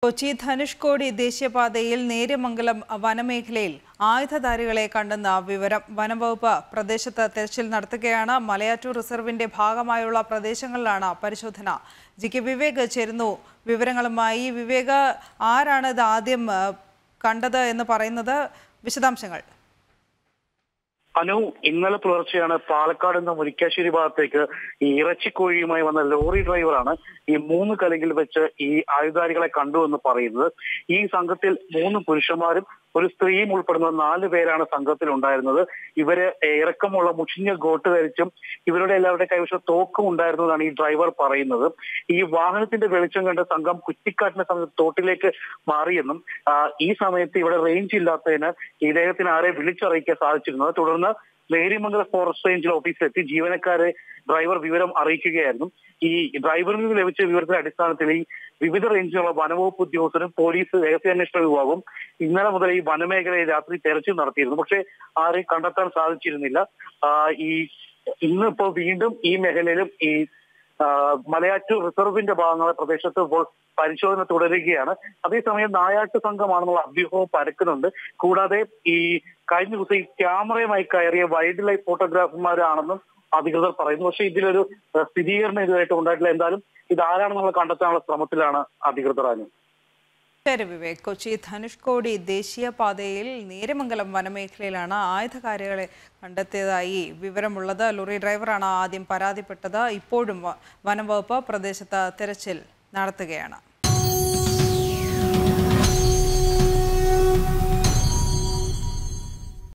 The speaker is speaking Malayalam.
കൊച്ചി ധനുഷ്കോടി ദേശീയപാതയിൽ നേര്യമംഗലം വനമേഖലയിൽ ആയുധധാരികളെ കണ്ടെന്ന വിവരം വനംവകുപ്പ് പ്രദേശത്ത് തെരച്ചിൽ നടത്തുകയാണ് മലയാറ്റൂർ റിസർവിന്റെ ഭാഗമായുള്ള പ്രദേശങ്ങളിലാണ് പരിശോധന ജി കെ വിവേക് ചേരുന്നു വിവരങ്ങളുമായി വിവേക് ആരാണ് ഇത് ആദ്യം ആ, കണ്ടത് എന്ന് പറയുന്നത് വിശദാംശങ്ങൾ അനു ഇന്നലെ പുലർച്ചെയാണ് പാലക്കാട് നിന്ന് മുരിക്കാശ്ശേരി ഭാഗത്തേക്ക് ഈ ഇറച്ചിക്കോഴിയുമായി വന്ന ലോറി ഡ്രൈവറാണ് ഈ മൂന്ന് കലങ്കിൽ വെച്ച് ഈ ആയുധാരികളെ കണ്ടു എന്ന് പറയുന്നത് ഈ സംഘത്തിൽ മൂന്ന് പുരുഷന്മാരും ഒരു സ്ത്രീയും ഉൾപ്പെടുന്ന നാല് പേരാണ് സംഘത്തിൽ ഉണ്ടായിരുന്നത് ഇവര് ഇറക്കമുള്ള മുഷിഞ്ഞ ഗോട്ട് ധരിച്ചും ഇവരുടെ എല്ലാവരുടെ കൈവശം തോക്കും ഉണ്ടായിരുന്നതാണ് ഈ ഡ്രൈവർ പറയുന്നത് ഈ വാഹനത്തിന്റെ വെളിച്ചം കണ്ട് സംഘം കുറ്റിക്കാട്ടിന്റെ സമയത്ത് തോട്ടിലേക്ക് മാറിയെന്നും ആ, ഈ സമയത്ത് ഇവിടെ റേഞ്ച് ഇല്ലാത്തതിന് ഇദ്ദേഹത്തിന് ആരെ വിളിച്ചറിയിക്കാൻ സാധിച്ചിരുന്നത് തുടർന്ന് നേരിമംഗല ഫോറസ്റ്റ് റേഞ്ചിൽ ഓഫീസിലെത്തി ജീവനക്കാരെ ഡ്രൈവർ വിവരം അറിയിക്കുകയായിരുന്നു ഈ ഡ്രൈവറിൽ നിന്ന് ലഭിച്ച വിവരത്തിന്റെ അടിസ്ഥാനത്തിൽ ഈ വിവിധ റേഞ്ചിലുള്ള വനവകുപ്പ് ഉദ്യോഗസ്ഥരും പോലീസ് രഹസ്യാന്വേഷണ വിഭാഗവും ഇന്നലെ മുതൽ ഈ വനമേഖലയിൽ രാത്രി തെരച്ചിൽ നടത്തിയിരുന്നു പക്ഷേ ആരെയും കണ്ടെത്താൻ സാധിച്ചിരുന്നില്ല ആ, ഈ ഇന്നിപ്പോ വീണ്ടും ഈ മേഖലയിലും ഈ ആ, മലയാറ്റൂർ റിസർവിന്റെ ഭാഗങ്ങളെ പ്രദേശത്ത് ഇപ്പോൾ പരിശോധന തുടരുകയാണ് അതേസമയം നായാട്ട് സംഘമാണെന്നുള്ള അഭ്യൂഹവും പരക്കുന്നുണ്ട് കൂടാതെ ഈ കഴിഞ്ഞ ദിവസം ഈ ക്യാമറയുമായി കയറിയ വൈൽഡ് ലൈഫ് ഫോട്ടോഗ്രാഫർമാരാണെന്നും അധികൃതർ പറയുന്നു പക്ഷേ ഇതിലൊരു ആ, സ്ഥിരീകരണം ഇതുമായിട്ട് ഉണ്ടായിട്ടില്ല എന്തായാലും ഇതാരാണെന്നുള്ള കണ്ടെത്താനുള്ള ശ്രമത്തിലാണ് അധികൃതർ അനു ശരി വിവേക് കൊച്ചി ധനുഷ്കോടി ദേശീയപാതയിൽ നേര്യമംഗലം വനമേഖലയിലാണ് ആയുധകാരികളെ കണ്ടെത്തിയതായി വിവരമുള്ളത് ലോറി ഡ്രൈവറാണ് ആദ്യം പരാതിപ്പെട്ടത് ഇപ്പോഴും വ- വനം വകുപ്പ് പ്രദേശത്ത് തെരച്ചിൽ നടത്തുകയാണ്